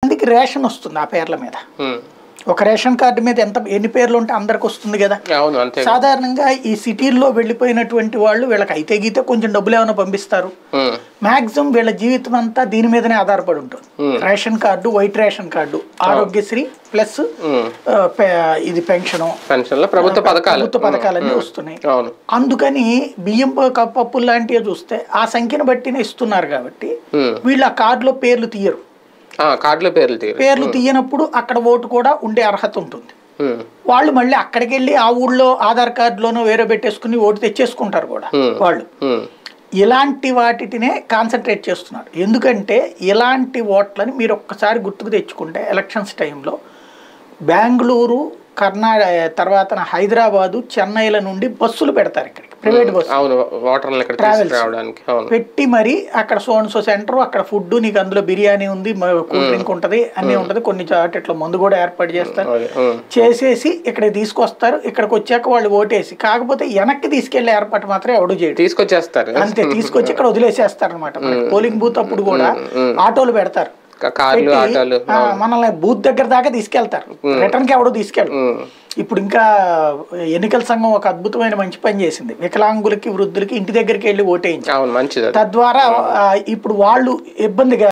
మందికి రేషన్ వస్తుంది ఆ పేర్ల మీద ఉమ్. ఒక రేషన్ కార్డు మీద ఎంత ఎన్ని పేర్లు ఉంటే అందరికి వస్తుంది కదా అవును అంతే సాధారణంగా ఈ సిటీల్లో వెళ్ళిపోయినటువంటి వాళ్ళు వీళ్ళకి అయితే గీతే కొంచెం డబ్బులు ఏమైనా పంపిస్తారు ఉమ్. మాక్సిమం వీళ్ళ జీవితం అంతా దీని మీదనే ఆధారపడి ఉంటుంది Hmm. Ration card white ration card Aarogyasri plus um. ఇది పెన్షన్ పెన్షన్లో ప్రభుత్వ పథకాలు ప్రభుత్వ పథకాలన్నీ వస్తున్నాయి అవును అందుకని బియ్యం ప- క- పప్పులు లాంటివి చూస్తే ఆ సంఖ్యను బట్టినే ఇస్తున్నారు కాబట్టి ఉమ్. వీళ్ళు ఆ కార్డులో పేర్లు తీయరు ఆ, కార్డులో పేర్లు తీరు పేర్లు తీయనప్పుడు అక్కడ ఓటు కూడా ఉండే అర్హత ఉంటుంది ఉమ్. వాళ్ళు మళ్ళీ అక్కడికి వెళ్ళి ఆ ఊళ్ళో ఆధార్ కార్డులోనో వేరే పెట్టేసుకుని ఓటు తెచ్చేసుకుంటారు కూడా Hmm. వాళ్ళు ఉమ్. ఇలాంటి వాటినే కాన్సన్ట్రేట్ చేస్తున్నారు ఎందుకంటే ఇలాంటి ఓట్లని మీరు ఒక్కసారి గుర్తుకు తెచ్చుకుంటే ఎలక్షన్స్ టైంలో బెంగళూరు కర్ణాటక తర్వాత హైదరాబాదు చెన్నైల నుండి బస్సులు పెడతారు ఇక్కడికి ప్రైవేట్ బస్సు అవును ఓటర్లను ఇక్కడ Travels. తీసుకురావడానికి అవును పెట్టి మరి అక్కడ సోన్సో సెంటర్ అక్కడ ఫుడ్ నీకు అందులో బిర్యానీ ఉంది కూల్ డ్రింక్ ఉంటుంది అన్నీ ఉంటుంది కొన్ని చాటెట్లో మందు కూడా ఏర్పాటు చేస్తారు అదే, ఉమ్. చేసేసి ఇక్కడ తీసుకొస్తారు ఇక్కడికి వచ్చాక వాళ్ళు ఓటేసి కాకపోతే వెనక్కి తీసుకెళ్లే ఏర్పాటు మాత్రం ఎవడు చేయడు తీసుకొచ్చేస్తారు అంతే తీసుకొచ్చి ఇక్కడ వదిలేసేస్తారు అనమాట పోలింగ్ బూత్ అప్పుడు కూడా ఆటోలు పెడతారు కా- కార్లు పెట్టి, ఆటోలు ఆ, మనల్ని బూత్ దగ్గర దాకా తీసుకెళ్తారు రిటర్న్ కి ఎవడో తీసుకెళ్ళరు ఉమ్. ఇప్పుడు ఇంకా ఎన్నికల సంఘం ఒక అద్భుతమైన మంచి పని చేసింది వికలాంగులకి వృద్ధులకి ఇంటి దగ్గరికి వెళ్ళి ఓటేయించారు అవును మంచిది అది తద్వారా ఆ, ఇప్పుడు వాళ్ళు ఇబ్బందిగా